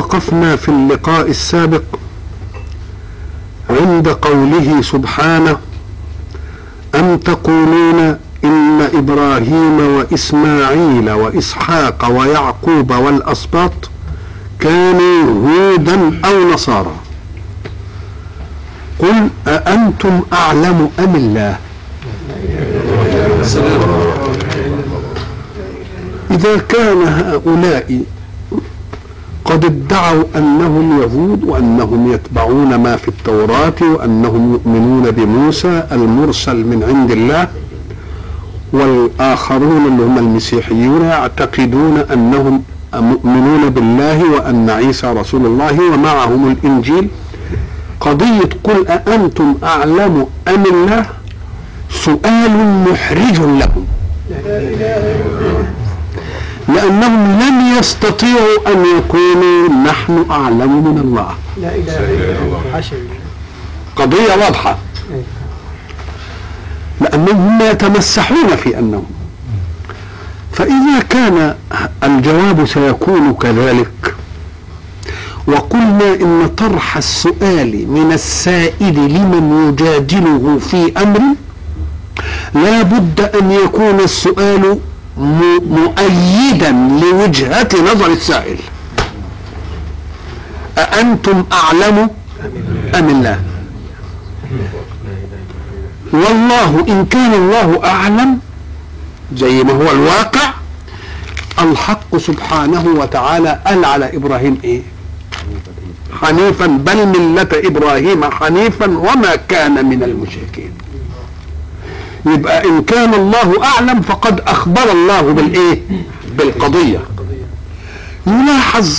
وقفنا في اللقاء السابق عند قوله سبحانه أم تقولون إن إبراهيم وإسماعيل وإسحاق ويعقوب والأسباط كانوا هودا أو نصارى قل أأنتم أعلم أم الله إذا كان هؤلاء قد ادعوا أنهم يهود وأنهم يتبعون ما في التوراة وأنهم يؤمنون بموسى المرسل من عند الله والآخرون اللي هم المسيحيون يعتقدون أنهم مؤمنون بالله وأن عيسى رسول الله ومعهم الإنجيل قضية قل أأنتم أعلم أم الله سؤال محرج لهم لأنهم لم يستطيعوا أن يقولوا نحن أعلم من الله لا اله الا الله حاشا قضية واضحة لأنهم يتمسحون في أنهم فإذا كان الجواب سيكون كذلك وقلنا إن طرح السؤال من السائل لمن يجادله في أمر لا بد أن يكون السؤال م- مؤيدا لوجهة نظر السائل أأنتم أعلم أم الله والله إن كان الله أعلم زي ما هو الواقع الحق سبحانه وتعالى قال على إبراهيم إيه حنيفا بل ملة إبراهيم حنيفا وما كان من المشركين يبقى إن كان الله أعلم فقد أخبر الله بالإيه بالقضية يلاحظ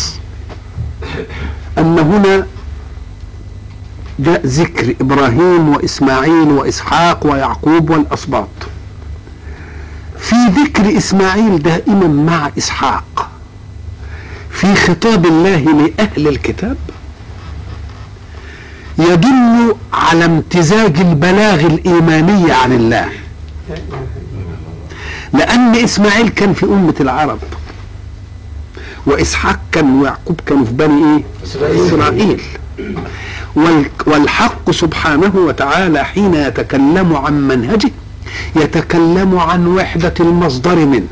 أن هنا جاء ذكر إبراهيم وإسماعيل وإسحاق ويعقوب والأسباط في ذكر إسماعيل دائما مع إسحاق في خطاب الله لأهل الكتاب يدل على امتزاج البلاغ الإيماني عن الله لأن إسماعيل كان في أمة العرب وإسحاق كان ويعقوب كانوا في بني إيه؟ إسرائيل وال- والحق سبحانه وتعالى حين يتكلم عن منهجه يتكلم عن وحدة المصدر منه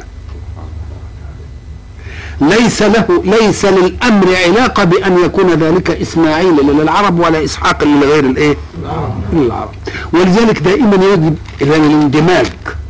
ليس له ليس للامر علاقه بان يكون ذلك اسماعيل للعرب ولا اسحاق لغير الايه؟ للعرب ولذلك دائما يجب الى الاندماج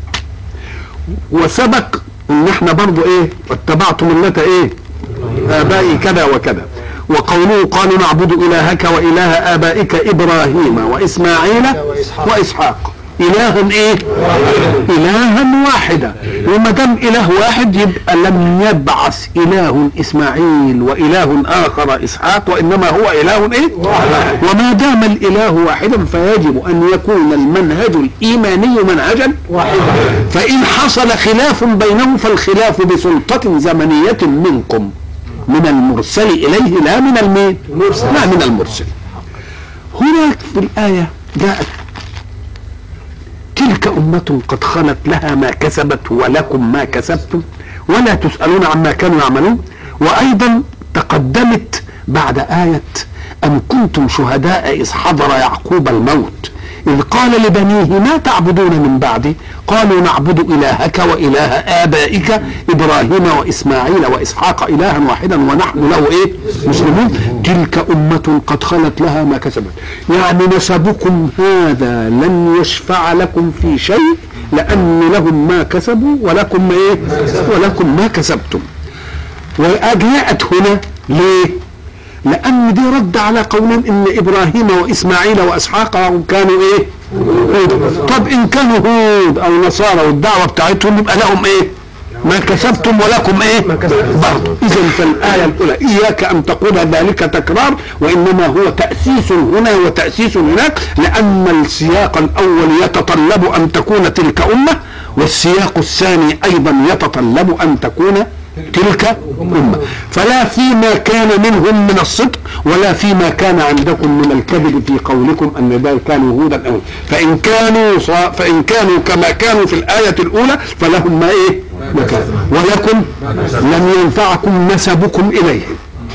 وسبق ان احنا برضو ايه واتبعت مله ايه؟ ابائي كذا وكذا وقوله قالوا نعبد الهك واله ابائك ابراهيم واسماعيل واسحاق الها ايه الها واحدا وما دام اله واحد يبقى لم يبعث اله اسماعيل واله اخر اسحاق وانما هو اله ايه وما دام الاله واحدا فيجب ان يكون المنهج الايماني منهجا واحدا فان حصل خلاف بينهم فالخلاف بسلطه زمنيه منكم من المرسل اليه لا من المين لا من المرسل هناك في الايه جاءت تلك أمة قد خلت لها ما كسبت ولكم ما كسبتم ولا تسألون عما كانوا يعملون وأيضا تقدمت بعد آية أم كنتم شهداء إذ حضر يعقوب الموت إذ قال لبنيه ما تعبدون من بعدي قالوا نعبد إلهك وإله آبائك إبراهيم وإسماعيل وإسحاق إلها واحدا ونحن له إيه مسلمون تلك أمة قد خلت لها ما كسبت يعني نسبكم هذا لن يشفع لكم في شيء لأن لهم ما كسبوا ولكم ما إيه ولكم ما كسبتم وجاءت هنا ليه لأن دي رد على قولهم إن إبراهيم وإسماعيل وإسحاق كانوا إيه؟ هود طب إن كانوا هود أو نصارى والدعوة بتاعتهم يبقى لهم إيه؟ ما كسبتم ولكم إيه؟ برضه إذا فالآية الأولى إياك أن تقول ذلك تكرار وإنما هو تأسيس هنا وتأسيس هناك لأن السياق الأول يتطلب أن تكون تلك أمة والسياق الثاني أيضا يتطلب أن تكون تلك أمة فلا فيما كان منهم من الصدق ولا فيما كان عندكم من الكذب في قولكم أن ذلك كانوا هودا أو فإن كانوا صا فإن كانوا كما كانوا في الآية الأولى فلهم ما إيه؟ ما كان ولكم لم ينفعكم نسبكم إليهم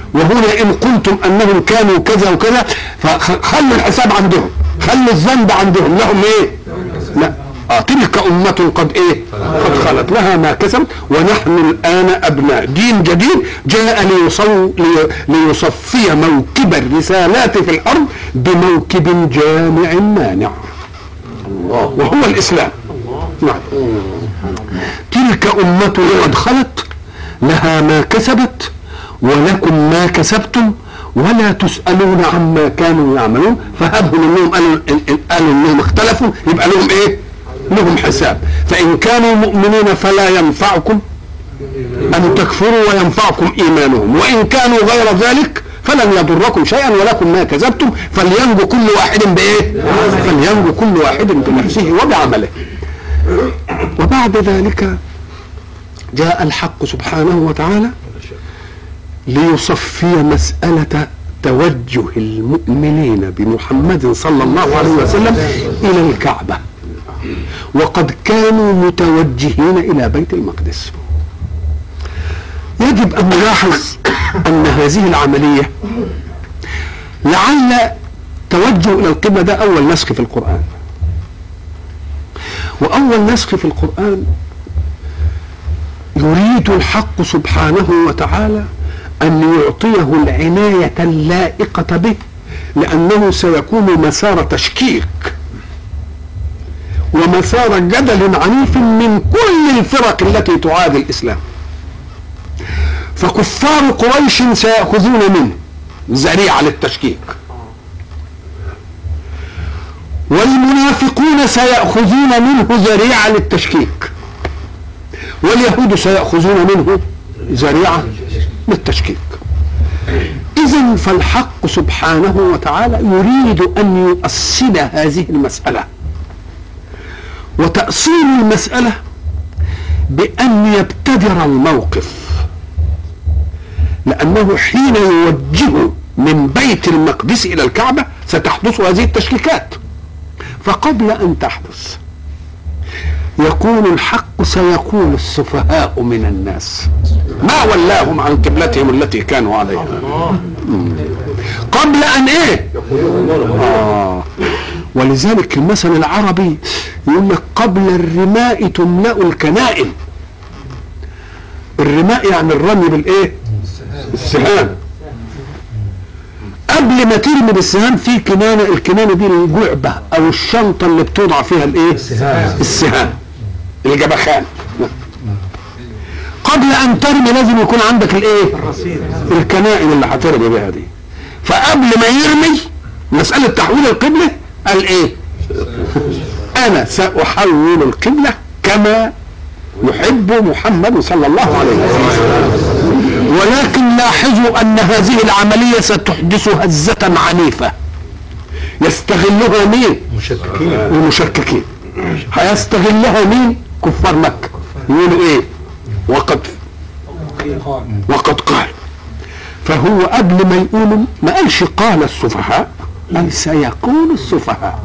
وهنا ان قلتم انهم كانوا كذا وكذا فخلوا الحساب عندهم خلوا الذنب عندهم لهم ايه لا آه تلك أمة قد إيه؟ قد خلت لها ما كسبت ونحن الآن أبناء دين جديد جاء ليصو لي ليصفي موكب الرسالات في الأرض بموكب جامع مانع الله وهو الإسلام نعم تلك أمة قد خلت لها ما كسبت ولكم ما كسبتم ولا تسألون عما كانوا يعملون فهبهم انهم قالوا قالوا انهم اختلفوا يبقى لهم ايه؟ لهم حساب فإن كانوا مؤمنين فلا ينفعكم أن تكفروا وينفعكم إيمانهم وإن كانوا غير ذلك فلن يضركم شيئا ولكم ما كذبتم فلينجو كل واحد بإيه؟ فلينجو كل واحد بنفسه وبعمله وبعد ذلك جاء الحق سبحانه وتعالى ليصفي مسألة توجه المؤمنين بمحمد صلى الله عليه وسلم إلى الكعبة وقد كانوا متوجهين إلى بيت المقدس يجب أن نلاحظ أن هذه العملية لعل توجه إلى القبلة ده أول نسخ في القرآن وأول نسخ في القرآن يريد الحق سبحانه وتعالى أن يعطيه العناية اللائقة به لأنه سيكون مسار تشكيك ومسار جدل عنيف من كل الفرق التي تعادي الإسلام فكفار قريش سيأخذون منه ذريعة للتشكيك والمنافقون سيأخذون منه ذريعة للتشكيك واليهود سيأخذون منه ذريعة للتشكيك إذا فالحق سبحانه وتعالى يريد أن يؤصل هذه المسألة وتأصيل المسألة بأن يبتدر الموقف لأنه حين يوجه من بيت المقدس إلى الكعبة ستحدث هذه التشكيكات فقبل أن تحدث يقول الحق سيقول السفهاء من الناس ما ولاهم عن قبلتهم التي كانوا عليها قبل ان ايه آه. ولذلك المثل العربي يقول لك قبل الرماء تملا الكنائن الرماء يعني الرمي بالايه السهام قبل ما ترمي بالسهام في كنانه الكنانه دي الجعبه او الشنطه اللي بتوضع فيها الايه السهام. السهام الجبخان قبل ان ترمي لازم يكون عندك الايه الكنائن اللي هترمي بها دي فقبل ما يرمي مساله تحويل القبله قال ايه انا ساحول القبله كما يحب محمد صلى الله عليه وسلم ولكن لاحظوا ان هذه العمليه ستحدث هزه عنيفه يستغلها مين مشككين المشككين هيستغلها مين كفار مكة يقولوا ايه وقد وقد قال فهو قبل ما يقولوا ما قالش قال السفهاء قال سيقول السفهاء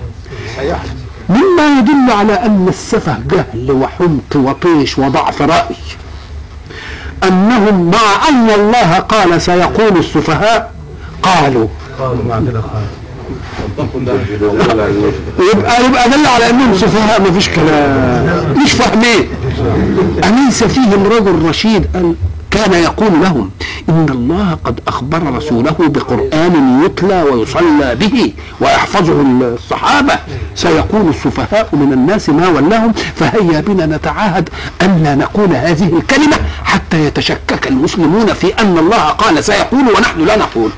مما يدل على ان السفه جهل وحمق وطيش وضعف راي انهم مع ان الله قال سيقول السفهاء قالوا قالوا مع كده قال يبقى يبقى دل على انهم سفهاء ما فيش كلام مش فاهمين اليس فيهم رجل رشيد قال كان يقول لهم ان الله قد اخبر رسوله بقران يتلى ويصلى به ويحفظه الصحابه سيقول السفهاء من الناس ما ولاهم فهيا بنا نتعاهد ان لا نقول هذه الكلمه حتى يتشكك المسلمون في ان الله قال سيقول ونحن لا نقول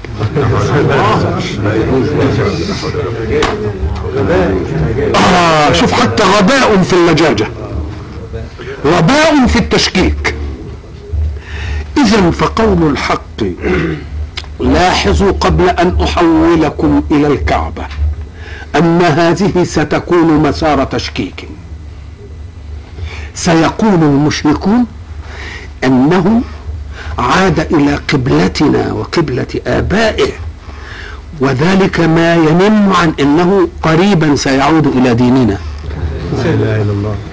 آه شوف حتى غباء في اللجاجة غباء في التشكيك إذا فقول الحق لاحظوا قبل أن أحولكم إلى الكعبة أن هذه ستكون مسار تشكيك سيقول المشركون أنه عاد إلى قبلتنا وقبلة آبائه وذلك ما ينم عن انه قريبا سيعود الى ديننا لا اله الا الله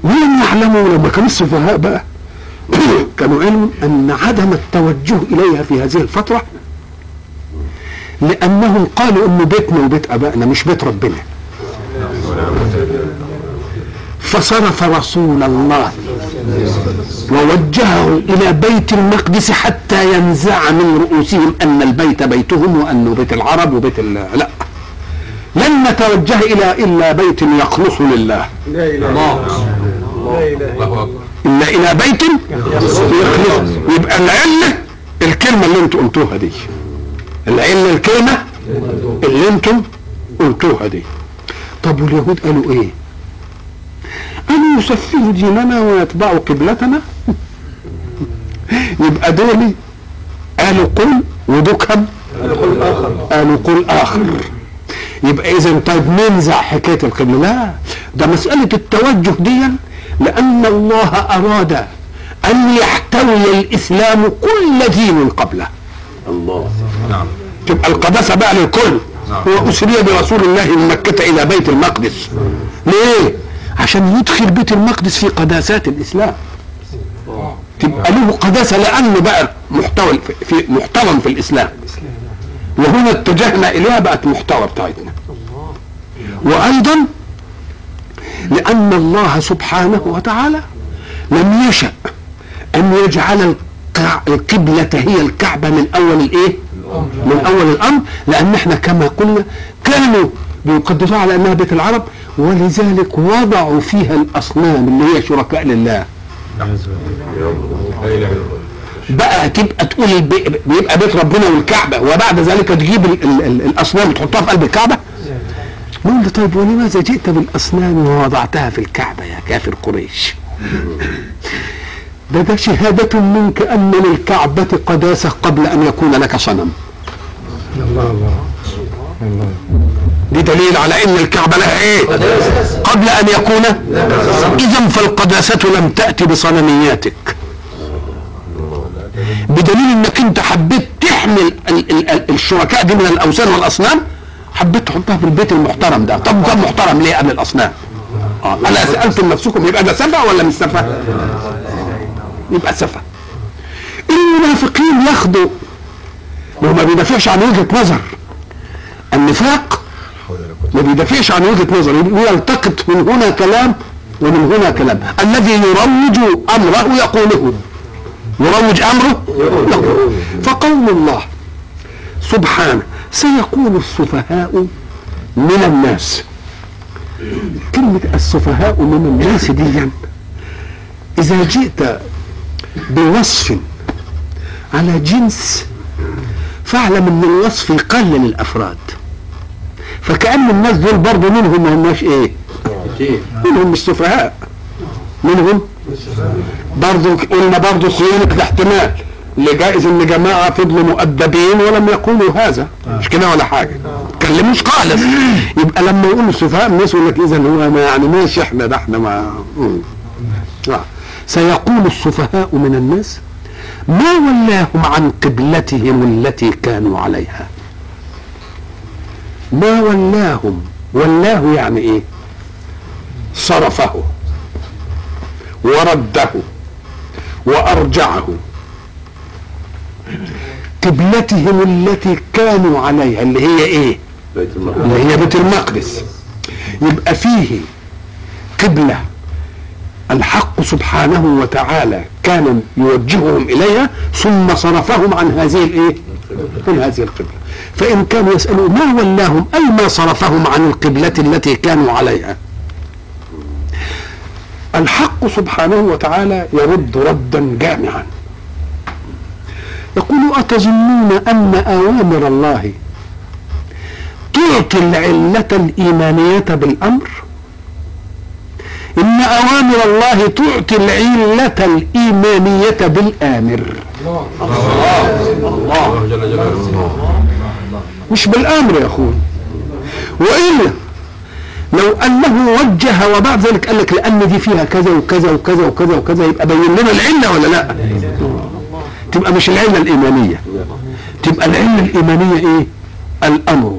ولم يعلموا لما كانوا السفهاء بقى كانوا علموا ان عدم التوجه اليها في هذه الفتره لانهم قالوا انه بيتنا وبيت ابائنا مش بيت ربنا فصرف رسول الله ووجهه الى بيت المقدس حتى ينزع من رؤوسهم ان البيت بيتهم وانه بيت العرب وبيت ال- لا لن نتوجه الى الا بيت يخلص لله لا اله الا الله لا اله الا الله الا الى بيت يخلص يبقى العله الكلمه اللي انتم قلتوها دي العله الكلمه اللي انتم قلتوها دي طب واليهود قالوا ايه قالوا يسفهوا ديننا ويتبعوا قبلتنا يبقى دول قالوا قل ودكهم قل اخر قالوا قل اخر يبقى اذا طيب ننزع حكايه القبله لا ده مساله التوجه دي لان الله اراد ان يحتوي الاسلام كل دين قبله الله نعم تبقى القداسه بقى للكل هو اسري برسول الله من مكه الى بيت المقدس ليه عشان يدخل بيت المقدس في قداسات الاسلام تبقى له قداسه لانه بقى محتوى في- في محتوى في الاسلام وهنا اتجهنا اليها بقت محتوى بتاعتنا وايضا لان الله سبحانه وتعالى لم يشأ ان يجعل القع- القبلة هي الكعبة من اول الايه من اول الامر لان احنا كما قلنا كانوا بيقدسوها على انها بيت العرب ولذلك وضعوا فيها الاصنام اللي هي شركاء لله لا اله الا الله بقى تبقى تقول البي- بيبقى بيت ربنا والكعبه وبعد ذلك تجيب ال ال ال الاصنام وتحطها في قلب الكعبه نقول له طيب ولماذا جئت بالاصنام ووضعتها في الكعبه يا كافر قريش ده ده شهادة منك أن للكعبة قداسة قبل أن يكون لك صنم الله الله الله دي دليل على أن الكعبة لها إيه قبل أن يكون إذا فالقداسة لم تأتي بصنمياتك بدليل انك انت حبيت تحمل ال- ال- ال- الشركاء دي من الاوثان والاصنام حبيت تحطها في البيت المحترم ده طب ده محترم ليه قبل الاصنام آه. الا سالتم نفسكم يبقى ده سفه ولا مش سفه يبقى سفه المنافقين ياخدوا وهو ما بيدافعش عن وجهه نظر النفاق ما بيدافعش عن وجهه نظر يلتقط من هنا كلام ومن هنا كلام الذي يروج امره يقوله يروج امره يقول فقول الله سبحانه سيقول السفهاء من الناس كلمة السفهاء من الناس دي إذا جئت بوصف على جنس فاعلم ان الوصف يقلل الافراد فكأن الناس دول برضه منهم ما هماش ايه منهم مش سفهاء منهم برضه قلنا برضه صيانة الاحتمال اللي جائز ان جماعة فضلوا مؤدبين ولم يقولوا هذا مش كده ولا حاجة تكلموش خالص يبقى لما يقولوا السفهاء الناس يقول لك اذا هو ما يعني ماشي احنا ده احنا ما مم. آه. سيقول السفهاء من الناس ما ولاهم عن قبلتهم التي كانوا عليها ما ولاهم ولاه يعني ايه صرفه ورده وارجعه قبلتهم التي كانوا عليها اللي هي ايه اللي هي بيت المقدس يبقى فيه قبلة الحق سبحانه وتعالى كان يوجههم إليها ثم صرفهم عن هذه الإيه؟ عن هذه القبلة فإن كانوا يسألوا ما ولاهم أي ما صرفهم عن القبلة التي كانوا عليها الحق سبحانه وتعالى يرد ردا جامعا يقول أتظنون أن أوامر الله تعطي العلة الإيمانية بالأمر إن أوامر الله تعطي العلة الإيمانية بالآمر الله جل جلاله مش بالامر يا اخوي والا لو انه وجه وبعد ذلك قال لك لان دي فيها كذا وكذا وكذا وكذا وكذا يبقى بين لنا العله ولا لا؟ تبقى مش العله الايمانيه تبقى العله الايمانيه ايه؟ الامر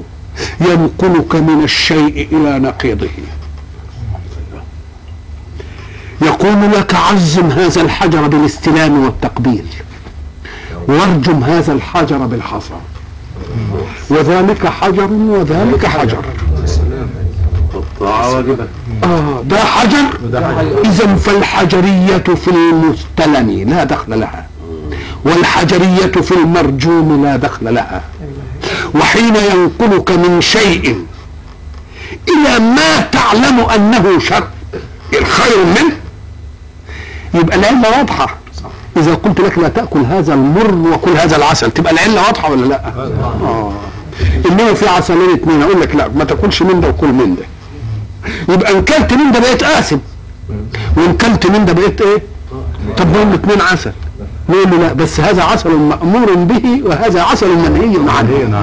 ينقلك من الشيء الى نقيضه يقول لك عزم هذا الحجر بالاستلام والتقبيل وارجم هذا الحجر بالحصى وذلك حجر وذلك حجر الطاعة واجبة آه ده حجر إذا فالحجرية في المستلم لا دخل لها والحجرية في المرجوم لا دخل لها وحين ينقلك من شيء إلى ما تعلم أنه شر خير منه يبقى العلة واضحة إذا قلت لك لا تأكل هذا المر وكل هذا العسل تبقى العلة واضحة ولا لا؟ آه إنما في عسلين اتنين أقول لك لا ما تاكلش من ده وكل من ده يبقى ان كلت من ده بقيت قاسم وان كلت من ده بقيت ايه طب دول الاثنين عسل نقول له لا بس هذا عسل مأمور به وهذا عسل منهي عنه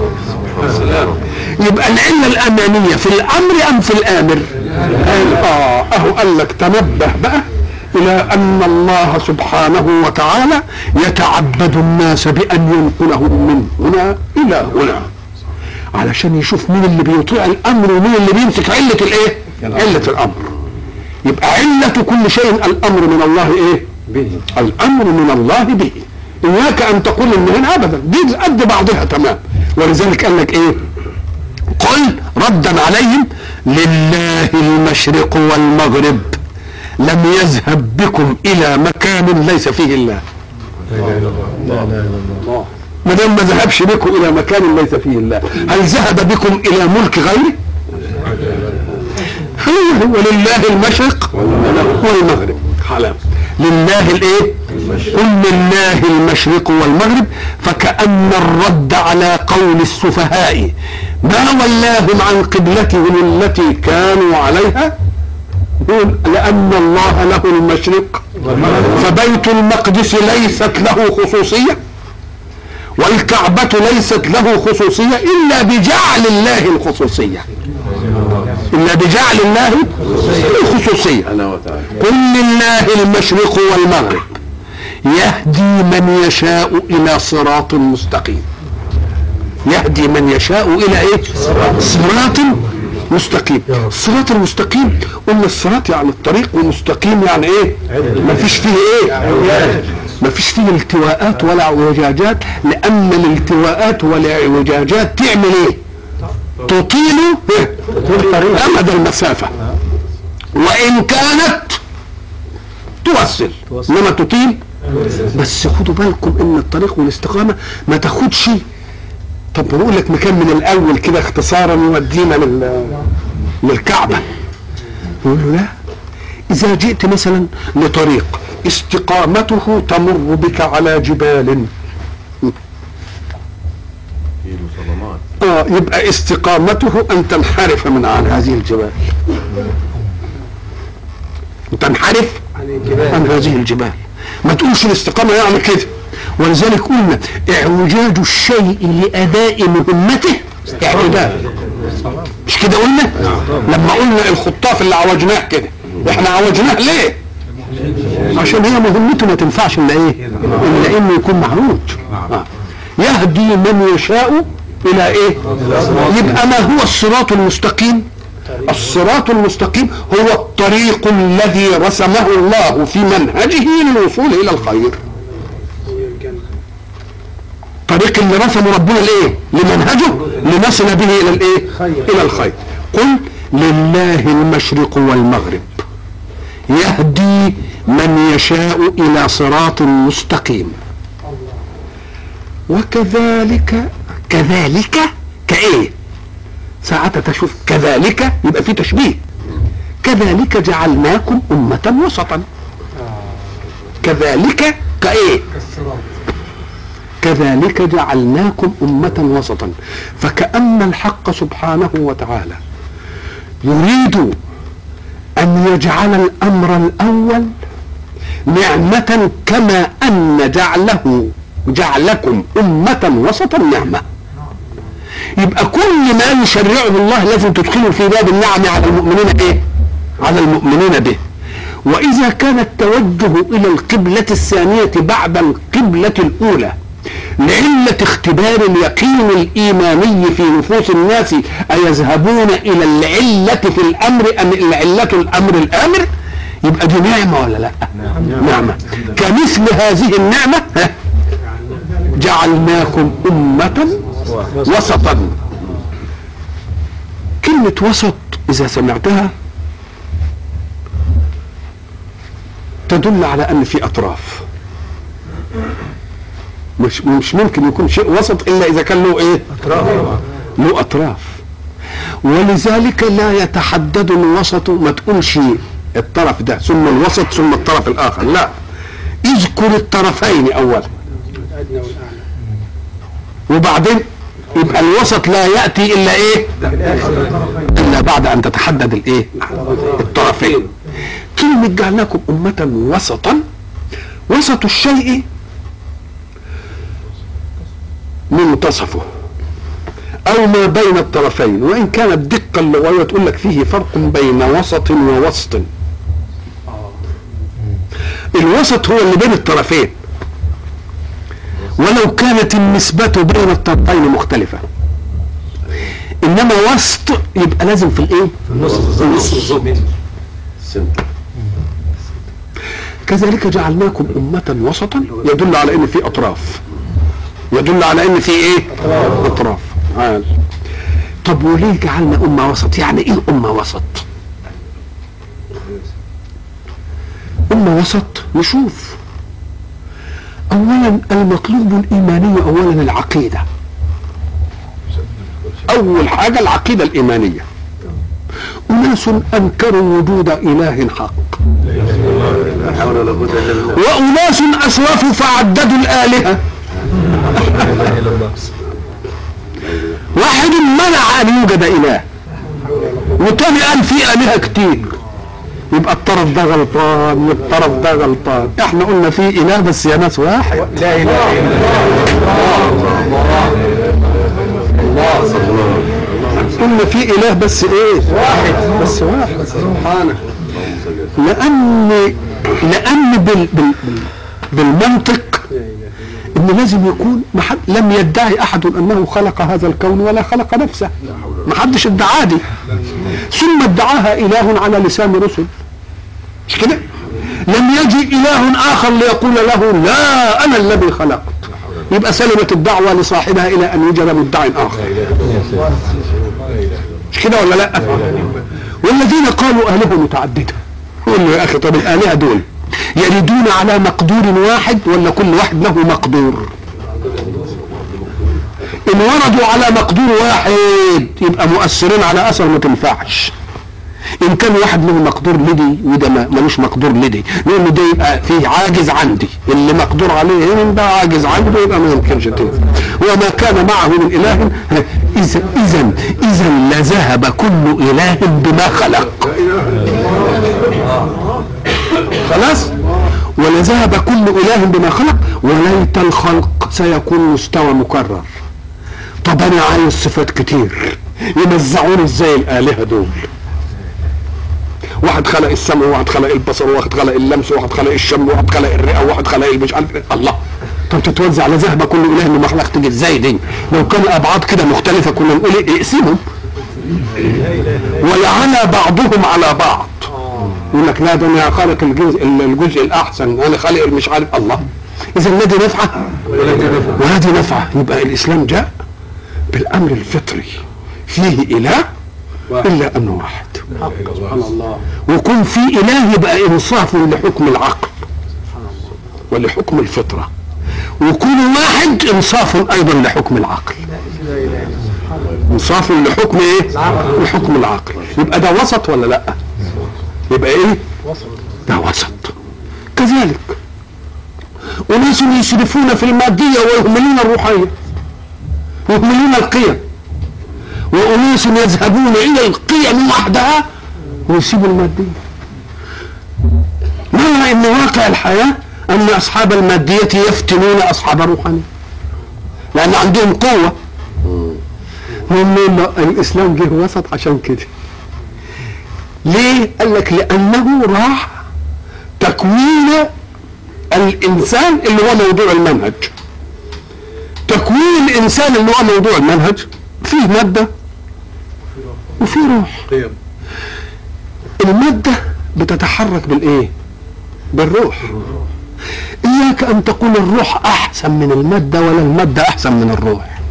يبقى العلة الأمانية في الأمر أم في الآمر؟ قال آه أهو قال لك تنبه بقى إلى أن الله سبحانه وتعالى يتعبد الناس بأن ينقلهم من هنا إلى هنا علشان يشوف مين اللي بيطيع الامر ومين اللي بيمسك عله الايه؟ عله الامر. يبقى عله كل شيء الامر من الله ايه؟ به الامر من الله به. اياك ان تقول ان هنا ابدا دي قد بعضها تمام ولذلك قال لك ايه؟ قل ردا عليهم لله المشرق والمغرب لم يذهب بكم الى مكان ليس فيه الله لا اله الا الله لا اله الا الله ما دام ما ذهبش بكم الى مكان ليس فيه الله هل ذهب بكم الى ملك غيره هو هو لله المشرق والمغرب خلاص لله الايه قل لله المشرق والمغرب فكأن الرد على قول السفهاء ما ولاهم عن قبلتهم التي كانوا عليها يقول لأن الله له المشرق فبيت المقدس ليست له خصوصيه والكعبة ليست له خصوصية إلا بجعل الله الخصوصية إلا بجعل الله الخصوصية انا وتعالى قل لله المشرق والمغرب يهدي من يشاء إلى صراط مستقيم يهدي من يشاء إلى إيه صراط مستقيم الصراط المستقيم قلنا الصراط يعني الطريق ومستقيم يعني ايه ما فيش فيه ايه ما فيش فيه التواءات ولا اعوجاجات لان الالتواءات والاعوجاجات تعمل ايه تطيل إيه؟ امد المسافه وان كانت توصل انما تطيل بس خدوا بالكم ان الطريق والاستقامه ما تاخدش طب بقول لك مكان من الاول كده اختصارا يودينا لل للكعبه يقول له لا اذا جئت مثلا لطريق استقامته تمر بك على جبال في صدمات اه يبقى استقامته ان تنحرف من عن هذه الجبال تنحرف عن هذه الجبال ما تقولش الاستقامه يعني كده ولذلك قلنا اعوجاج الشيء لاداء مهمته اعتدال مش كده قلنا لما قلنا الخطاف اللي عوجناه كده احنا عوجناه ليه عشان هي مهمته ما تنفعش الا ايه الا انه يكون معروج آه. يهدي من يشاء الى ايه يبقى ما هو الصراط المستقيم الصراط المستقيم هو الطريق الذي رسمه الله في منهجه للوصول الى الخير طريق اللي رسمه ربنا لايه لمنهجه لنصل به الى الايه الى الخير قل لله المشرق والمغرب يهدي من يشاء الى صراط مستقيم وكذلك كذلك كايه ساعتها تشوف كذلك يبقى في تشبيه كذلك جعلناكم أمة وسطا كذلك كايه كذلك جعلناكم أمة وسطا فكأن الحق سبحانه وتعالى يريد أن يجعل الأمر الأول نعمة كما أن جعله جعلكم أمة وسطا نعمة يبقى كل ما يشرعه الله لازم تدخله في باب النعم على المؤمنين ايه على المؤمنين به واذا كان التوجه الى القبلة الثانية بعد القبلة الاولى لعلة اختبار اليقين الإيماني في نفوس الناس أيذهبون إلى العلة في الأمر أم العلة الأمر الآمر يبقى دي نعمة ولا لا نعمة كمثل هذه النعمة ها، جعلناكم أمة وسطا كلمة وسط إذا سمعتها تدل على أن في أطراف مش مش ممكن يكون شيء وسط إلا إذا كان له إيه؟ أطراف له أطراف ولذلك لا يتحدد الوسط ما تقولش الطرف ده ثم الوسط ثم الطرف الآخر لا اذكر الطرفين أولا وبعدين يبقى الوسط لا يأتي إلا إيه إلا بعد أن تتحدد الإيه الطرفين كلمة جعلناكم أمة وسطا وسط الشيء منتصفه أو ما بين الطرفين وإن كانت الدقة اللغوية تقول لك فيه فرق بين وسط ووسط الوسط هو اللي بين الطرفين ولو كانت النسبة بين الطرفين مختلفة إنما وسط يبقى لازم في الإيه؟ في النص سنتر كذلك جعلناكم أمة وسطا يدل على إن في أطراف يدل على إن في إيه؟ أطراف عال. طب وليه جعلنا أمة وسط؟ يعني إيه أمة وسط؟ أمة وسط نشوف أولا المطلوب الإيماني أولا العقيدة أول حاجة العقيدة الإيمانية أناس أنكروا وجود إله حق لا حول ولا قوة الا بالله وأناس أسرفوا فعددوا الآلهة واحد منع أن يوجد إله وتاني قال في آلهة كتير يبقى الطرف ده غلطان والطرف ده غلطان احنا قلنا في إله بس يا ناس واحد لا اله الا قلنا في إله بس إيه واحد بس واحد سبحانه لأن لأن بال بال بال بالمنطق ان لازم يكون ما حد لم يدعي احد انه خلق هذا الكون ولا خلق نفسه ما حدش ادعاه دي ثم ادعاها اله على لسان رسل مش كده لم يجي اله اخر ليقول له لا انا الذي خلقت يبقى سلمت الدعوة لصاحبها إلى أن يوجد مدع آخر مش كده ولا لا والذين قالوا آلهة متعددة قول له يا أخي طب الآلهة دول يريدون على مقدور واحد ولا كل واحد له مقدور إن وردوا على مقدور واحد يبقى مؤثرين على أثر ما تنفعش ان كان واحد له مقدور لدي وده ما- ملوش مقدور لدي نقول له ده يبقى فيه عاجز عندي اللي مقدور عليه هنا ده عاجز عنده يبقى ما يمكنش تنفع وما كان معه من اله اذا اذا اذا لذهب كل اله بما خلق خلاص ولذهب كل اله بما خلق وليت الخلق سيكون مستوى مكرر طب انا عايز صفات كتير يمزعوني ازاي الالهه دول واحد خلق السمع وواحد خلق البصر وواحد خلق اللمس وواحد خلق الشم وواحد خلق الرئه وواحد خلق مش عارف إيه. الله طب تتوزع على ذهب كل اله من مخلوق تيجي ازاي دي لو كان ابعاد كده مختلفه كنا نقول ايه اقسمهم ولعلى بعضهم على بعض يقول لك لا ده انا خالق الجزء الجزء الاحسن انا خالق مش عارف الله اذا لا دي نفعه ولا دي نفعه يبقى الاسلام جاء بالامر الفطري فيه اله الا انه واحد سبحان الله ويكون في اله يبقى انصاف لحكم العقل ولحكم الفطره ويكون واحد انصاف ايضا لحكم العقل انصاف لحكم ايه لحكم العقل يبقى ده وسط ولا لا يبقى ايه ده وسط كذلك وناس يسرفون في الماديه ويهملون الروحيه يهملون القيم وأناس يذهبون إلى القيم وحدها ويسيبوا المادية معنى أن واقع الحياة أن أصحاب المادية يفتنون أصحاب الروحانية لأن عندهم قوة هم الإسلام جه وسط عشان كده ليه؟ قال لك لأنه راح تكوين الإنسان اللي هو موضوع المنهج تكوين الإنسان اللي هو موضوع المنهج فيه مادة وفيه روح قيم المادة بتتحرك بالايه بالروح اياك ان تقول الروح احسن من الماده ولا الماده احسن من الروح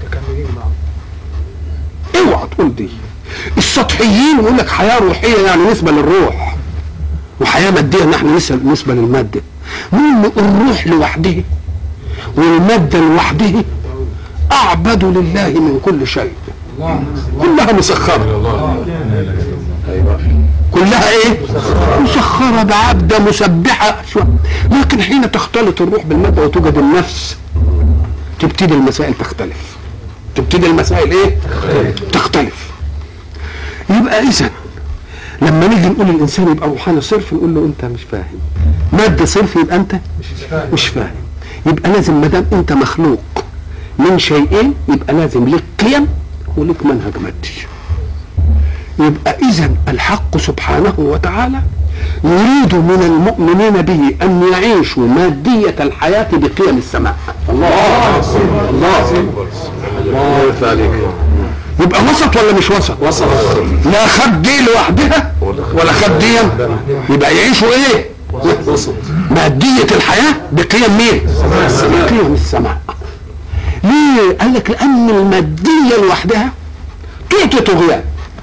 اوعى تقول دي السطحيين يقول لك حياه روحيه يعني نسبه للروح وحياه ماديه نحن نسبه نسبه للماده نقول الروح لوحده والماده لوحده اعبد لله من كل شيء كلها مسخره ايوه كلها ايه مسخرة بعبدة مسبحة شو- لكن حين تختلط الروح بالمادة وتوجد النفس تبتدي المسائل تختلف تبتدي المسائل ايه تختلف يبقى اذا لما نيجي نقول الانسان يبقى روحاني صرف نقول له انت مش فاهم مادة صرف يبقى انت مش فاهم يبقى لازم ما دام انت مخلوق من شيئين يبقى لازم لك قيم ولك منهج مادي يبقى اذا الحق سبحانه وتعالى يريد من المؤمنين به ان يعيشوا ماديه الحياه بقيم السماء الله الله الله يفتح عليك يبقى وسط ولا مش وسط وصل لا خد دي لوحدها ولا خد دي يبقى يعيشوا ايه وسط ماديه الحياه بقيم مين بقيم السماء ليه قال لك لان الماديه لوحدها تعطي طغيان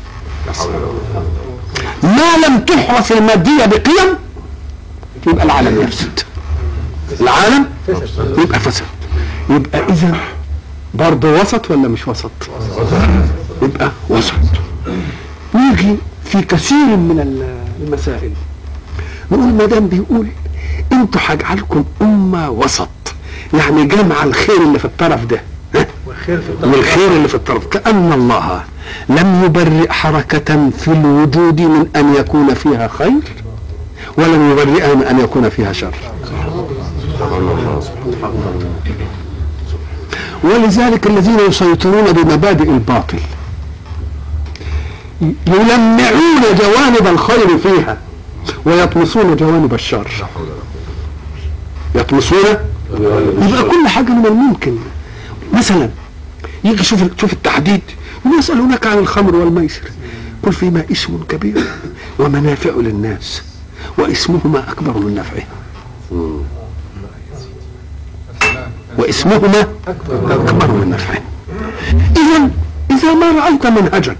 ما لم تحرس الماديه بقيم يبقى العالم يفسد العالم يبقى فسد يبقى اذا برضه وسط ولا مش وسط يبقى وسط نيجي في كثير من ال- المسائل نقول ما دام بيقول انتوا هجعلكم امه وسط يعني جمع الخير اللي في الطرف ده ها؟ والخير اللي في الطرف كأن الله لم يبرئ حركة في الوجود من أن يكون فيها خير ولم يبرئها من أن يكون فيها شر ولذلك الذين يسيطرون بمبادئ الباطل يلمعون جوانب الخير فيها ويطمسون جوانب الشر يطمسون يبقى كل حاجة من الممكن مثلا يجي شوف شوف التحديد ويسألونك عن الخمر والميسر قل فيما اسم كبير ومنافع للناس واسمهما أكبر من نفعه واسمهما أكبر من نفعه إذا إذا ما رأيت منهجا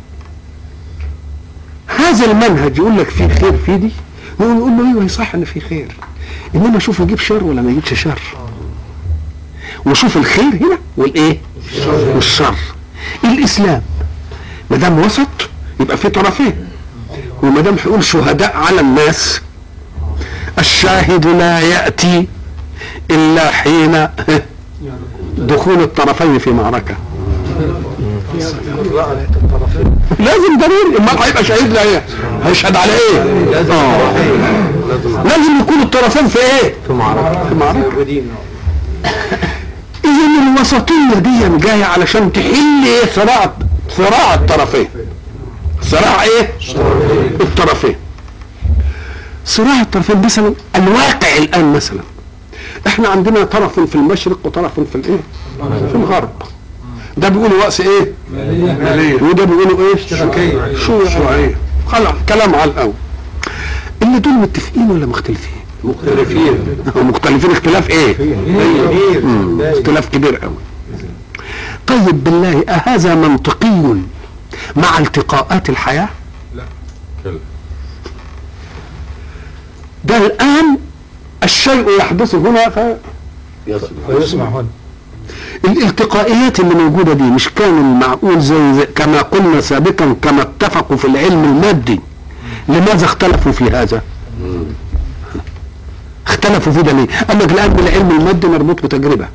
هذا المنهج يقول لك فيه خير في دي نقول نقول له ايوه صح ان في خير انما شوف يجيب شر ولا ما يجيبش شر وشوف الخير هنا والايه والشر الاسلام ما دام وسط يبقى في طرفين وما دام هيقول شهداء على الناس الشاهد لا ياتي الا حين دخول الطرفين في معركه لازم ضروري امال هيبقى شهيد لا ايه هيشهد على ايه آه. لازم يكون الطرفين في ايه في معركة في معركه اذا الوسطيه دي جايه علشان تحل ايه صراع صراع الطرفين صراع ايه الطرفين صراع الطرفين مثلا الواقع الان مثلا احنا عندنا طرف في المشرق وطرف في الايه في الغرب ده بيقولوا رأس ايه وده بيقولوا ايه اشتراكية. شيوعية خلاص كلام على الاول اللي دول متفقين ولا مختلفين مختلفين مختلفين اختلاف ايه مم. اختلاف كبير قوي طيب بالله أهذا منطقي مع التقاءات الحياة ده الآن الشيء يحدث هنا ف... ويسمع هنا الالتقائيات اللي موجودة دي مش كان المعقول زي, زي كما قلنا سابقا كما اتفقوا في العلم المادي لماذا اختلفوا في هذا اختلفوا في ده ليه قال لك لان العلم المادي مربوط بتجربة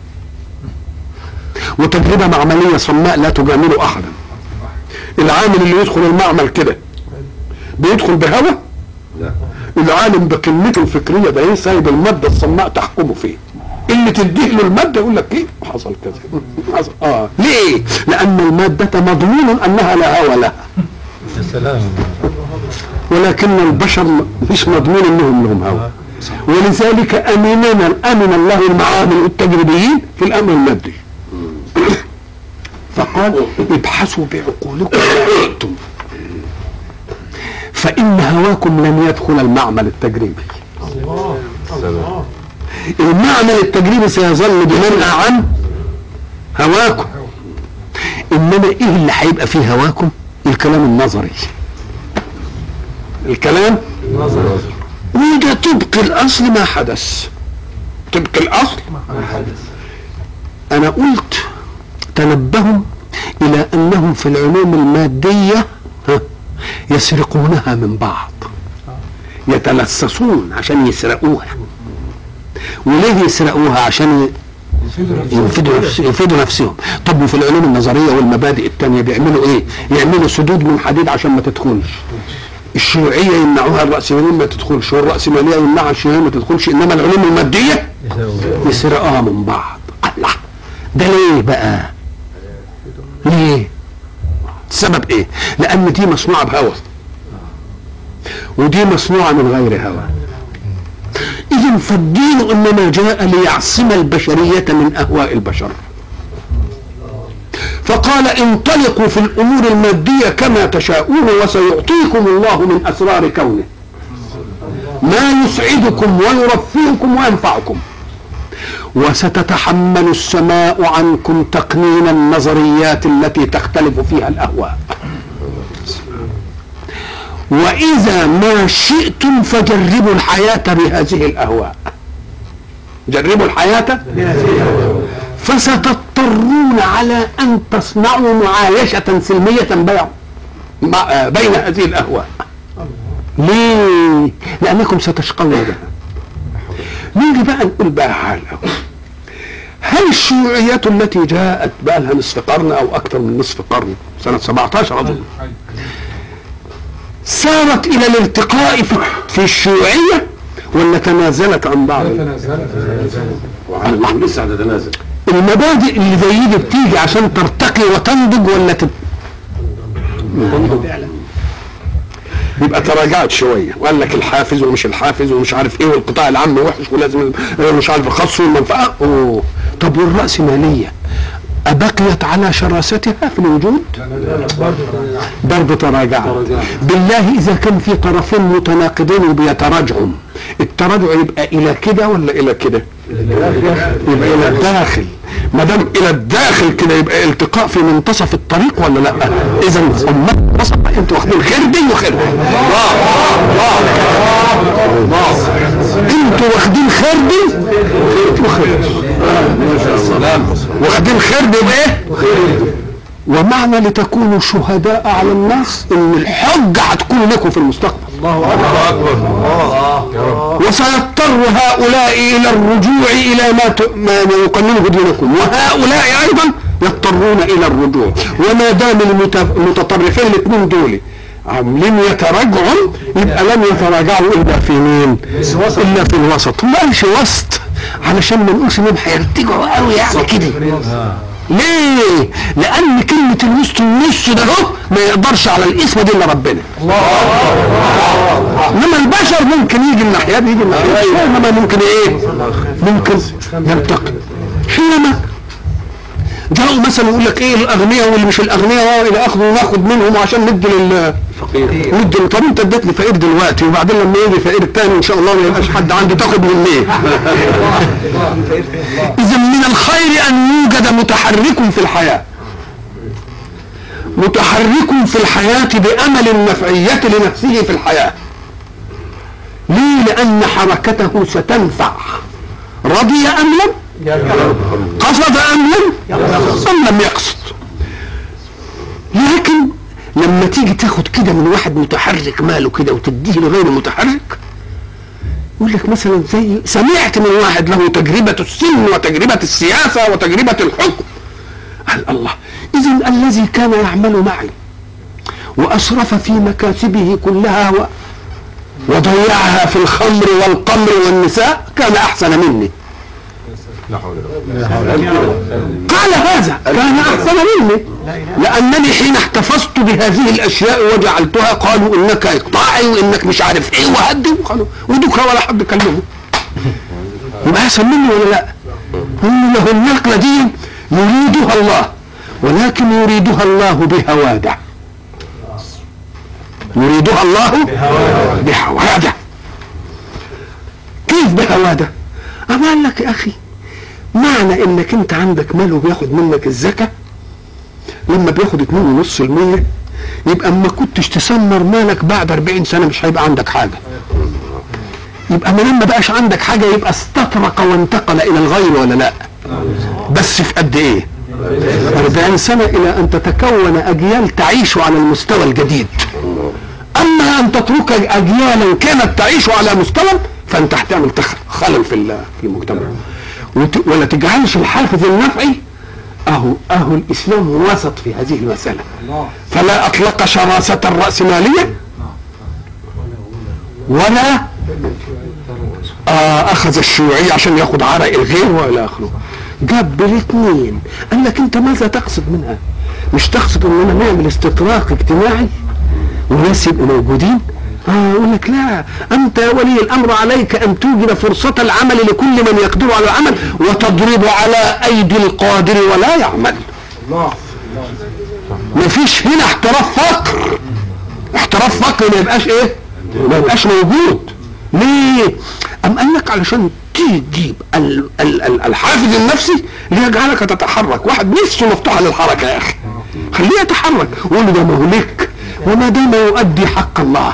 وتجربة معملية صماء لا تجامل احدا العامل اللي يدخل المعمل كده بيدخل بهوى لا العالم بقيمته الفكريه ده ايه سايب الماده الصماء تحكمه فيه اللي تديه له الماده يقول لك ايه حصل كذا حصل اه ليه لان الماده مضمون انها لا هوى لها يا سلام ولكن البشر م- مش مضمون انهم لهم هوى ولذلك امننا امن الله المعامل التجريبيين في الامر المادي فقال ابحثوا بعقولكم ما شئتم فإن هواكم لن يدخل المعمل التجريبي سلام المعمل التجريبي سيظل بمنأى عن هواكم انما ايه اللي هيبقى فيه هواكم الكلام النظري الكلام نظر وده طبق الاصل ما حدث طبق الاصل انا قلت تنبهوا الى انهم في العلوم الماديه ها، يسرقونها من بعض يتلصصون عشان يسرقوها وليه يسرقوها عشان ينفدوا نفس ينفدوا نفسهم طب وفي العلوم النظريه والمبادئ التانية بيعملوا ايه يعملوا سدود من حديد عشان ما تدخلش الشيوعيه يمنعوها الراسماليين ما تدخلش والراسماليه يمنعها الشيوعيه ما تدخلش انما العلوم الماديه يسرقوها من بعض الله ده ليه بقى ليه السبب ايه لان دي مصنوعه بهوى ودي مصنوعه من غير هوى اذا فالدين انما جاء ليعصم البشريه من اهواء البشر فقال انطلقوا في الامور الماديه كما تشاءون وسيعطيكم الله من اسرار كونه ما يسعدكم ويرفهكم وينفعكم وستتحمل السماء عنكم تقنين النظريات التي تختلف فيها الاهواء واذا ما شئتم فجربوا الحياه بهذه الاهواء جربوا الحياه فستضطرون على ان تصنعوا معايشه سلميه بين مع- بين هذه الاهواء ليه لانكم ستشقون بها نيجي بقى نقول بقى حال أول. هل الشيوعيات التي جاءت بقى لها نصف قرن او اكثر من نصف قرن سنه 17 اظن سارت الى الارتقاء في, في الشيوعيه ولا تنازلت عن بعض وعن الله لسه هتتنازل المبادئ اللي زي دي بتيجي عشان ترتقي وتنضج ولا تب... يبقى تراجعت شويه وقال لك الحافز ومش الحافز ومش عارف ايه والقطاع العام وحش ولازم مش عارف الخاص والمنفعه أوه. طب والراسماليه أبقيت على شراستها في الوجود؟ برضه تراجعت بالله إذا كان في طرفين متناقضين وبيتراجعوا التراجع يبقى إلى كده ولا إلى كده؟ يبقى إلى الداخل ما دام إلى الداخل كده يبقى التقاء في منتصف الطريق ولا لا؟ إذا أمة منتصف أنتوا واخدين خير دي وخير دي. انتوا واخدين خير دي وخير دي. واخدين خير دي بايه؟ ومعنى لتكونوا شهداء على الناس ان الحجة هتكون لكم في المستقبل الله اكبر وسيضطر هؤلاء الى الرجوع الى ما ت- ما ما يقننه دينكم وهؤلاء ايضا يضطرون الى الرجوع وما دام المت- المتطرفين الاثنين دول عاملين يتراجعوا يبقى لم يتراجعوا الا في مين؟ الا في الوسط ما قالش وسط علشان ما نقولش انهم هيرتجعوا قوي يعني كده ليه؟ لأن كلمة الوسط النص ده هو ما يقدرش على الاسم دي إلا ربنا. إنما البشر ممكن يجي الناحية دي يجي الناحية دي إنما ممكن إيه؟ ممكن يرتقي. حينما جاءوا مثلا يقول لك ايه الاغنياء واللي مش الاغنياء الى اخره وناخد منهم عشان ندي لل ندي طب انت اديت لي فقير دلوقتي وبعدين لما يجي فقير تاني ان شاء الله ما يبقاش حد عندي تاخد من ليه؟ اذا من الخير ان يوجد متحرك في الحياه متحرك في الحياه بامل النفعيه لنفسه في الحياه ليه لان حركته ستنفع رضي ام لم قصد ام لم ام لم يقصد لكن لما تيجي تاخد كده من واحد متحرك ماله كده وتديه لغير متحرك يقول لك مثلا زي سمعت من واحد له تجربة السن وتجربة السياسة وتجربة الحكم قال الله إذا الذي كان يعمل معي وأسرف في مكاسبه كلها و... وضيعها في الخمر والقمر والنساء كان أحسن مني لا حول ولا قال هذا كان احسن مني لانني حين احتفظت بهذه الاشياء وجعلتها قالوا انك اقطاعي وانك مش عارف ايه وهدي وقالوا ودك ولا حد كلمه يبقى احسن مني ولا لا؟ هم له النقله دي يريدها الله ولكن يريدها الله بهواده يريدها الله بهواده كيف بهواده أما قال لك يا أخي معنى إنك أنت عندك مال وبياخد منك الزكاة لما بياخد اتنين ونص المية يبقى اما كنتش تسمر مالك بعد 40 سنة مش هيبقى عندك حاجة يبقى ما لما بقاش عندك حاجة يبقى استطرق وانتقل إلى الغير ولا لا بس في قد إيه 40 سنة إلى أن تتكون أجيال تعيش على المستوى الجديد أما أن تترك أجيالا كانت تعيش على مستوى فأنت هتعمل تخ- خلل في ال- في المجتمع وت- ولا تجعلش الحافز النفعي أهو أهو الإسلام وسط في هذه المسألة فلا أطلق شراسة الرأسمالية ولا آه أخذ الشيوعية عشان ياخد عرق الغير وإلى آخره جاب بالاثنين قال لك أنت ماذا تقصد منها؟ مش تقصد إننا نعمل استطراق اجتماعي وناس يبقوا موجودين؟ اه يقول لك لا انت يا ولي الامر عليك ان توجد فرصه العمل لكل من يقدر على العمل وتضرب على ايدي القادر ولا يعمل مفيش هنا احتراف فقر احتراف فقر ما يبقاش ايه ما يبقاش موجود ليه ام قال لك علشان تجيب ال- ال- ال- الحافز النفسي ليجعلك تتحرك واحد نفسه مفتوحه للحركه يا اخي خليه يتحرك وقول له ده ما هو لك وما دام يؤدي حق الله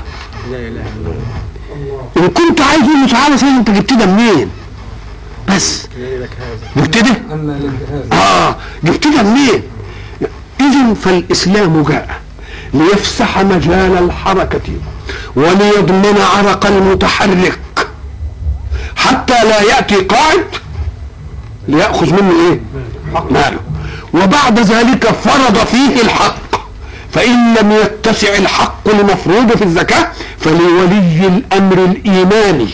ان كنت عايز تقول له تعالى سيدي انت جبت ده منين بس جبت ده أما الانتهاز اه جبت ده منين اذا فالاسلام جاء ليفسح مجال الحركه وليضمن عرق المتحرك حتى لا ياتي قاعد لياخذ منه ايه ماله وبعد ذلك فرض فيه الحق فان لم يتسع الحق لمفروض في الزكاه فلولي الامر الايماني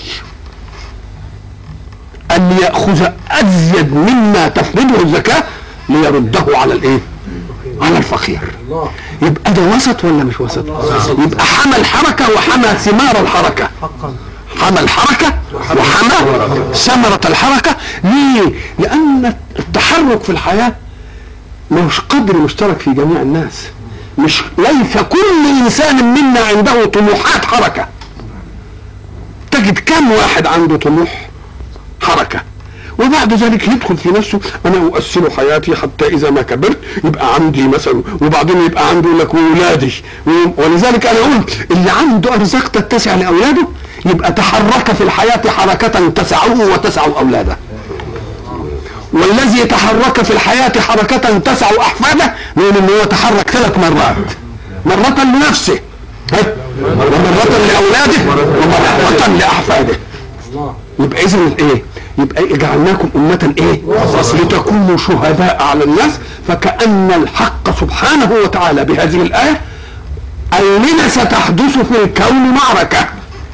ان ياخذ ازيد مما تفرضه الزكاه ليرده على الايه على الفقير الله يبقى ده وسط ولا مش وسط يبقى حمى الحركه وحمى ثمار الحركه حمى الحركه وحمى ثمرة الحركة ليه؟ لأن التحرك في الحياة مش قدر مشترك في جميع الناس مش ليس كل إنسان منا عنده طموحات حركة تجد كم واحد عنده طموح حركة وبعد ذلك يدخل في نفسه انا اؤسر حياتي حتى اذا ما كبرت يبقى عندي مثلا وبعدين يبقى عنده يقول لك واولادي ولذلك انا قلت اللي عنده ارزاق تتسع لاولاده يبقى تحرك في الحياه حركه تسعه وتسع اولاده والذي تحرك في الحياه حركه تسع احفاده نقول ان هو تحرك ثلاث مرات مرة لنفسه ها؟ ومرة لأولاده ومرة لأحفاده الله يبقى اذا الايه يبقى جعلناكم امه ايه لتكونوا شهداء على الناس فكان الحق سبحانه وتعالى بهذه الايه قال لنا ستحدث في الكون معركه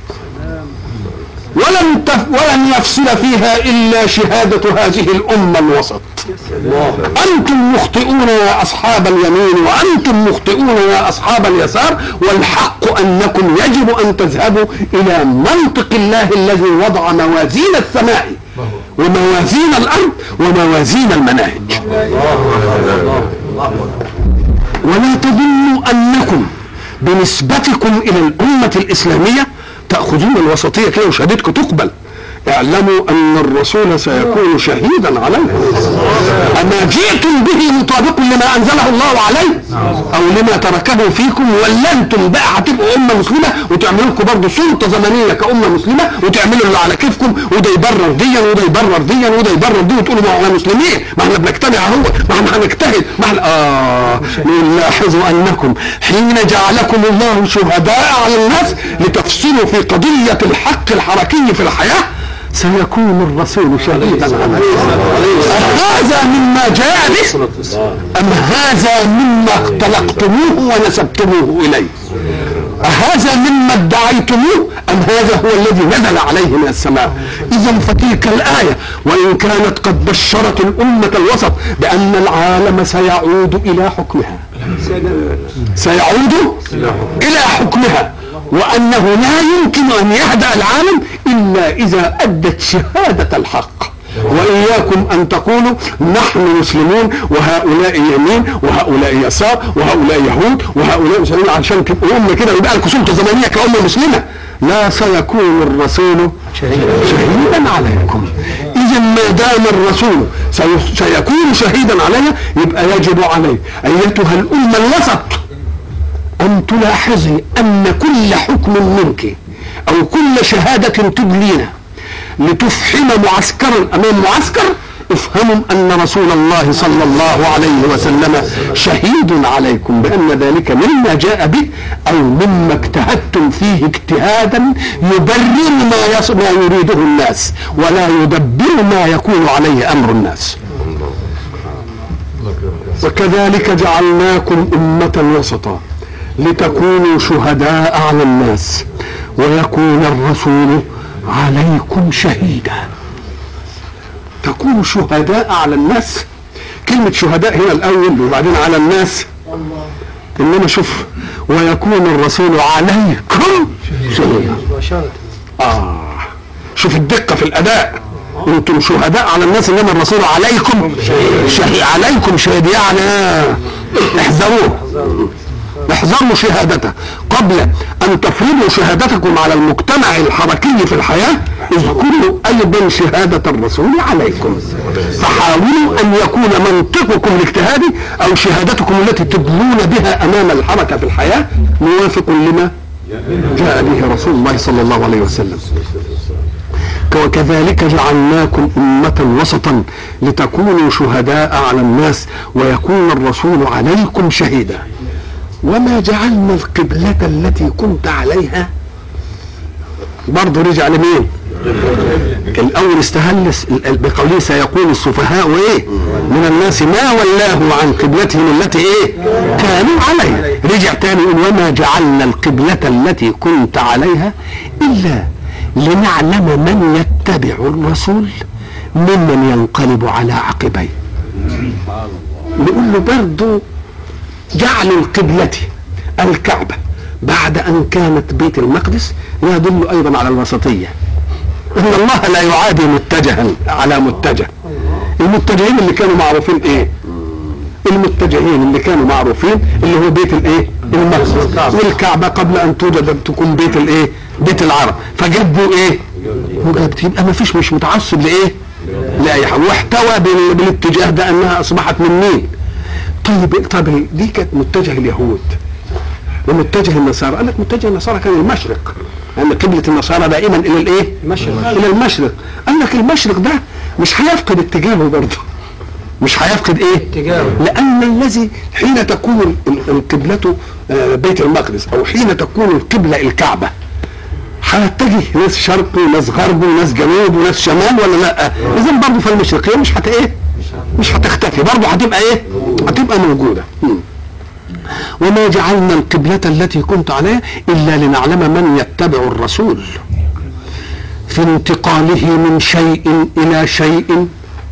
ولن تف ولن يفصل فيها الا شهاده هذه الامه الوسط انتم مخطئون يا اصحاب اليمين وانتم مخطئون يا اصحاب اليسار والحق انكم يجب ان تذهبوا الى منطق الله الذي وضع موازين السماء وموازين الارض وموازين المناهج ولا تظنوا انكم بنسبتكم الى الامه الاسلاميه تاخذون الوسطيه كده وشهادتكم تقبل اعلموا ان الرسول سيكون شهيدا عليكم اما جئتم به مطابق لما انزله الله عليه او لما تركه فيكم ولا انتم بقى هتبقوا امه مسلمه وتعملوا لكم برضه سلطه زمنيه كامه مسلمه وتعملوا اللي على كيفكم وده يبرر ديا وده يبرر ديا وده يبرر دي وتقولوا ما احنا مسلمين ما احنا بنجتمع اهو ما احنا هنجتهد ما احنا اه لاحظوا انكم حين جعلكم الله شهداء على الناس لتفصلوا في قضيه الحق الحركي في الحياه سيكون الرسول شهيدا عليكم هذا مما جاء به أم هذا مما اختلقتموه ونسبتموه إليه أهذا مما ادعيتموه أم هذا هو الذي نزل عليه من السماء إذا فتلك الآية وإن كانت قد بشرت الأمة الوسط بأن العالم سيعود إلى حكمها سيعود إلى حكمها وأنه لا يمكن أن يهدأ العالم إلا إذا أدت شهادة الحق واياكم ان تقولوا نحن مسلمون وهؤلاء يمين وهؤلاء يسار وهؤلاء يهود وهؤلاء مسلمين عشان تبقوا امه كده ويبقى لكم سلطه زمنيه كامه مسلمه لا سيكون الرسول شهيدا عليكم اذا ما دام الرسول سي- سيكون شهيدا علي يبقى يجب علي ايتها الامه الوسط أن تلاحظي أن كل حكم منك أو كل شهادة تدلينا لتفحم معسكرا أمام معسكر افهموا أن رسول الله صلى الله عليه وسلم شهيد عليكم بأن ذلك مما جاء به أو مما اجتهدتم فيه اجتهادا يبرر ما, يص... ما يريده الناس ولا يدبر ما يكون عليه أمر الناس وكذلك جعلناكم أمة وسطا لتكونوا شهداء على الناس ويكون الرسول عليكم شهيدا تكونوا شهداء على الناس كلمة شهداء هنا الأول وبعدين على الناس إنما شوف ويكون الرسول عليكم شهيدا آه شوف الدقة في الأداء انتم شهداء على الناس انما الرسول عليكم شهيد عليكم شهيد يعني آه، احذروه احذروا شهادته قبل ان تفرضوا شهادتكم على المجتمع الحركي في الحياه اذكروا ايضا شهاده الرسول عليكم فحاولوا ان يكون منطقكم الاجتهادي او شهادتكم التي تدلون بها امام الحركه في الحياه موافق لما جاء به رسول الله صلى الله عليه وسلم وكذلك جعلناكم أمة وسطا لتكونوا شهداء على الناس ويكون الرسول عليكم شهيدا وما جعلنا القبلة التي كنت عليها برضه رجع لمين الأول استهل بقوله سيقول السفهاء إيه من الناس ما ولاه عن قبلتهم التي إيه كانوا عليها رجع تاني يقول وما جعلنا القبلة التي كنت عليها إلا لنعلم من يتبع الرسول ممن ينقلب على عقبيه نقول له برضه جعل القبلة الكعبة بعد أن كانت بيت المقدس يدل أيضا على الوسطية إن الله لا يعادي متجها على متجه المتجهين اللي كانوا معروفين إيه المتجهين اللي كانوا معروفين اللي هو بيت الايه المقدس والكعبه قبل ان توجد تكون بيت الايه بيت العرب فجابوا ايه وجابت يبقى ما فيش مش متعصب لايه لاي حاجه واحتوى بال- بالاتجاه ده انها اصبحت من مين طيب طب دي كانت متجه اليهود ومتجه النصارى قال لك متجه النصارى كان المشرق لان قبله النصارى دائما الى الايه المشرق الى المشرق قال لك المشرق ده مش هيفقد اتجاهه برضه مش هيفقد ايه اتجاهه. لان الذي حين تكون ال- ال- القبلة آه، بيت المقدس او حين تكون القبلة الكعبة هتتجه ناس شرق وناس غرب وناس جنوب وناس شمال ولا لا اذا برضه في المشرقية مش هت ايه مش هتختفي برضه هتبقى ايه هتبقى موجودة مم. وما جعلنا القبلة التي كنت عليها إلا لنعلم من يتبع الرسول في انتقاله من شيء إلى شيء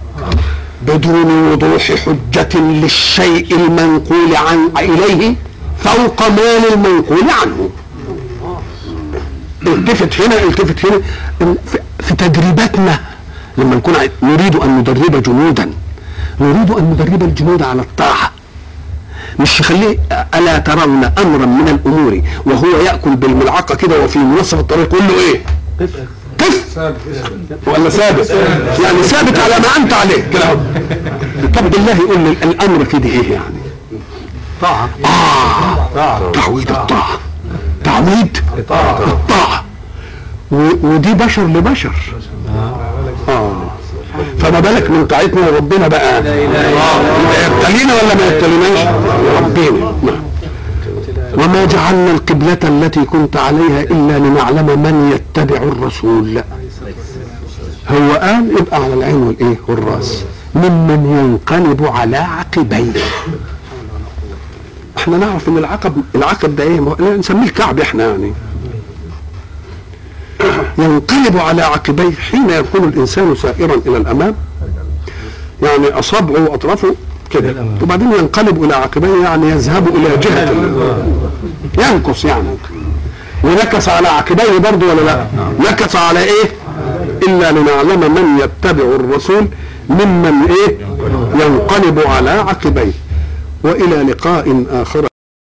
بدون وضوح حجة للشيء المنقول عن إليه فوق ما للمنقول عنه التفت هنا التفت هنا في- في تدريباتنا لما نكون عاي- نريد أن ندرب جنودا نريد أن ندرب الجنود على الطاعة مش يخليه ألا ترون أمرا من الأمور وهو يأكل بالملعقة كده وفي منصف الطريق يقول له إيه قف ولا ثابت يعني ثابت على ما أنت عليه كده أهو. طب بالله يقول لي الأمر في دي إيه يعني طاعة آه تعويض الطاعة تعويض الطاعة و- ودي بشر لبشر اه فما بالك من طاعتنا ربنا بقى آه. يبقى يبتلينا ولا ما يبتليناش ربنا نعم. وما جعلنا القبلة التي كنت عليها إلا لنعلم من يتبع الرسول هو قال يبقى على العين والإيه والرأس ممن ينقلب على عقبيه احنا نعرف ان العقب العقب ده ايه ما هو- نسميه الكعب احنا يعني ينقلب على عقبيه حين يكون الانسان سائرا الى الامام يعني اصابعه واطرافه كده وبعدين ينقلب الى عقبيه يعني يذهب الى جهه ال- ينكص يعني ونكص على عقبيه برضه ولا لا نكص على ايه الا لنعلم من يتبع الرسول ممن ايه ينقلب على عقبيه والى لقاء اخر